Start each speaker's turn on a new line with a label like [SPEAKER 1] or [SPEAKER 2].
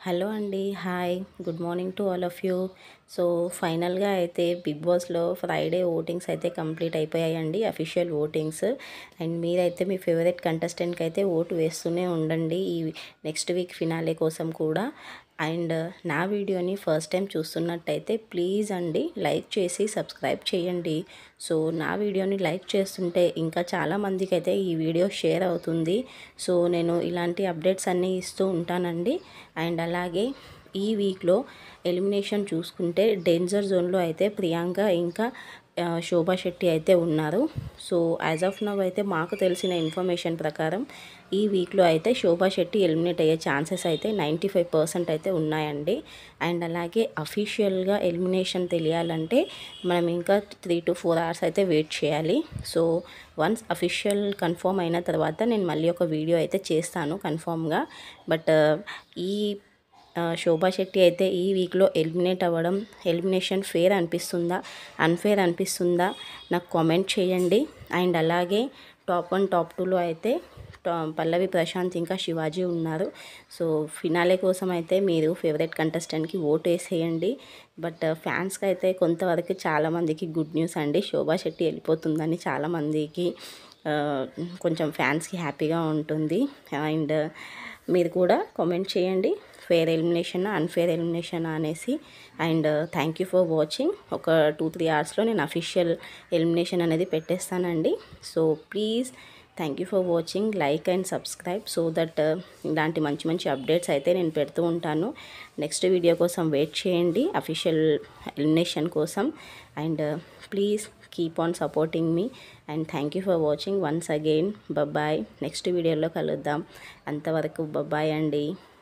[SPEAKER 1] hello అండి hi good morning to all of you so ఫైనల్గా అయితే బిగ్ బాస్లో ఫ్రైడే ఓటింగ్స్ అయితే కంప్లీట్ అయిపోయాయండి అఫీషియల్ ఓటింగ్స్ అండ్ మీరైతే మీ ఫేవరెట్ కంటెస్టెంట్కి అయితే ఓటు వేస్తూనే ఉండండి ఈ నెక్స్ట్ వీక్ ఫినాలే కోసం కూడా అండ్ నా వీడియోని ఫస్ట్ టైం చూస్తున్నట్టయితే ప్లీజ్ అండి లైక్ చేసి సబ్స్క్రైబ్ చేయండి సో నా వీడియోని లైక్ చేస్తుంటే ఇంకా చాలా మందికి అయితే ఈ వీడియో షేర్ అవుతుంది సో నేను ఇలాంటి అప్డేట్స్ అన్నీ ఇస్తూ ఉంటానండి అండ్ అలాగే ఈ వీక్లో ఎలిమినేషన్ చూసుకుంటే డేంజర్ జోన్లో అయితే ప్రియాంక ఇంకా ఆ, శోభా శెట్టి అయితే ఉన్నారు సో యాజ్ ఆఫ్ నవ్ అయితే మాకు తెలిసిన ఇన్ఫర్మేషన్ ప్రకారం ఈ వీక్లో అయితే శోభా శెట్టి ఎలిమినేట్ అయ్యే ఛాన్సెస్ అయితే నైంటీ ఫైవ్ పర్సెంట్ అయితే ఉన్నాయండి అండ్ అలాగే అఫీషియల్గా ఎలిమినేషన్ తెలియాలంటే మనం ఇంకా త్రీ టు ఫోర్ అవర్స్ అయితే వెయిట్ చేయాలి సో వన్స్ అఫీషియల్ కన్ఫర్మ్ అయిన తర్వాత నేను మళ్ళీ ఒక వీడియో అయితే చేస్తాను కన్ఫామ్గా బట్ ఈ ఆ, శోభా శెట్టి అయితే ఈ వీక్లో ఎలిమినేట్ అవ్వడం ఎలిమినేషన్ ఫేర్ అనిపిస్తుందా అన్ఫేర్ అనిపిస్తుందా నాకు కామెంట్ చేయండి అండ్ అలాగే టాప్ వన్ టాప్ టూలో అయితే టా- పల్లవి ప్రశాంత్ ఇంకా శివాజీ ఉన్నారు సో ఫినాలే కోసం అయితే మీరు ఫేవరెట్ కంటెస్టెంట్కి ఓట్ వేసేయండి బట్ ఫ్యాన్స్కి అయితే కొంతవరకు చాలామందికి గుడ్ న్యూస్ అండి శోభా శెట్టి వెళ్ళిపోతుందని చాలామందికి ఆ, కొంచెం ఫ్యాన్స్కి హ్యాపీగా ఉంటుంది అండ్ మీరు కూడా కామెంట్ చేయండి ఫేర్ ఎలిమినేషన్ అన్ఫేర్ ఎలిమినేషన్ అనేసి and thank you for watching ఒక టూ త్రీ అవర్స్లో నేను అఫీషియల్ ఎలిమినేషన్ అనేది పెట్టేస్తానండి so please thank you for watching like and subscribe so that ఇలాంటి మంచి మంచి అప్డేట్స్ అయితే నేను పెడుతూ ఉంటాను నెక్స్ట్ వీడియో కోసం వెయిట్ చేయండి అఫీషియల్ ఎలిమినేషన్ కోసం and please keep on supporting మీ and thank you for watching once again bye next వీడియోలో కలుద్దాం అంతవరకు బాయ్ అండి